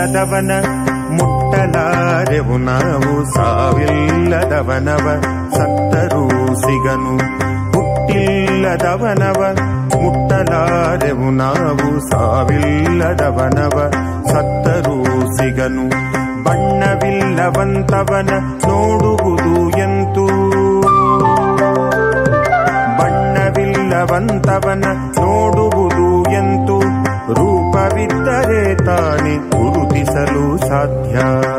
ಹುಟ್ಟಿಲ್ಲದವನ ಮುಟ್ಟಲಾರೆವು ನಾವು ಸಾವಿಲ್ಲದವನವ ಸತ್ತರೂ ಸಿಗನು ಹುಟ್ಟಿಲ್ಲದವನವ ಮುಟ್ಟಲಾರೆವು ನಾವು ಸಾವಿಲ್ಲದವನವ ಸತ್ತರೂ ಸಿಗನು ಬಣ್ಣವಿಲ್ಲವಂತವನ ನೋಡುವುದು ಎಂತೂ ಬಣ್ಣವಿಲ್ಲವಂತವನ ನೋಡುವುದು ಎಂತು ರೂಪವಿದ್ದರೆ ತಾನೆ ಗುರುತಿಸಲು ಸಾಧ್ಯ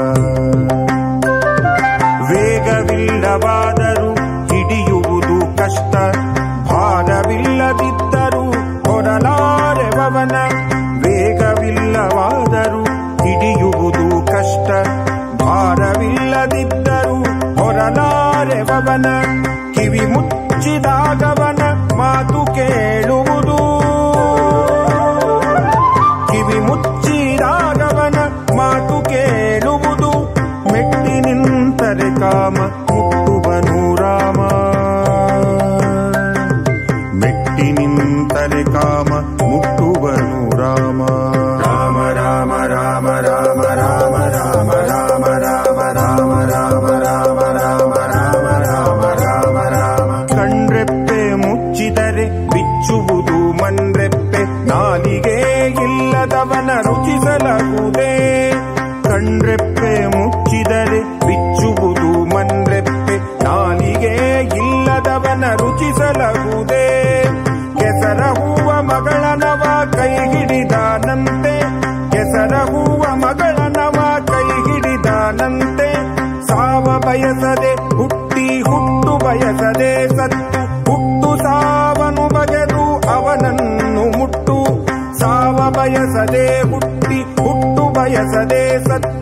ವೇಗವಿಲ್ಲವಾದರೂ ಹಿಡಿಯುವುದು ಕಷ್ಟ ಭಾರವಿಲ್ಲದಿದ್ದರೂ ಹೊರಲಾರೆವವನ ವೇಗವಿಲ್ಲವಾದರೂ ಹಿಡಿಯುವುದು ಕಷ್ಟ ಭಾರವಿಲ್ಲದಿದ್ದರೂ ಹೊರಲಾರೆವವನ ಕಿವಿ ಮುಚ್ಚಿದಾಗವನ ಮಾತು ಕೇಳುವುದು ಕಿವಿ ಮುಚ್ಚಿದಾಗವನ ಮಾತು ಕೇಳುವುದು ಮೆಟ್ಟಿ ನಿಂತರೆ ಕಾಮ ಮುಟ್ಟುವನು ರಾಮ ಮೆಟ್ಟಿ ನಿಂತರೆ ಕಾಮ ಮುಟ್ಟುವನು ರಾಮ ರಾಮ ರಾಮ ರಾಮ ರಾಮ ರಾಮ ರಾಮ ರಾಮ ರಾಮ ರಾಮ ರಾಮ ರಾಮ ರಾಮ ರಾಮ ರಾಮ ರಾಮ ರಾಮ ಕಣ್ರೆಪ್ಪೆ ಮುಚ್ಚಿದರೆ ಬಿಚ್ಚುವುದು ಮನ್ರೆಪ್ಪೆ ನಾಲಿಗೆ ಇಲ್ಲದವನ ರುಚಿಸಲಾಗುವುದೇ ಕಣ್ರೆಪ್ಪೆ ಮುಚ್ಚಿದರೆ ಬಿಚ್ಚುವುದು ಮನ್ರೆಪ್ಪೆ ನಾಲಿಗೆ ಇಲ್ಲದವನ ರುಚಿಸಲಾಗುವುದೇ ಕೆಸರ ಹೂವ ಮಗಳನವ ಕೈ ಹಿಡಿದಾನಂತೆ ಕೆಸರ ಹೂವ ಮಗಳನವ ಕೈ ಹಿಡಿದಾನಂತೆ ಸಾವ ಬಯಸದೆ ಹುಟ್ಟಿ ಹುಟ್ಟು ಬಯಸದೆ ಸತ್ತು ಹುಟ್ಟು ಸಾವನು ಬಗೆದು ಅವನನ್ನು ಮುಟ್ಟು ಸಾವ ಬಯಸದೆ ಹುಟ್ಟಿ ಹುಟ್ಟು ಬಯಸದೆ ಸತ್ತು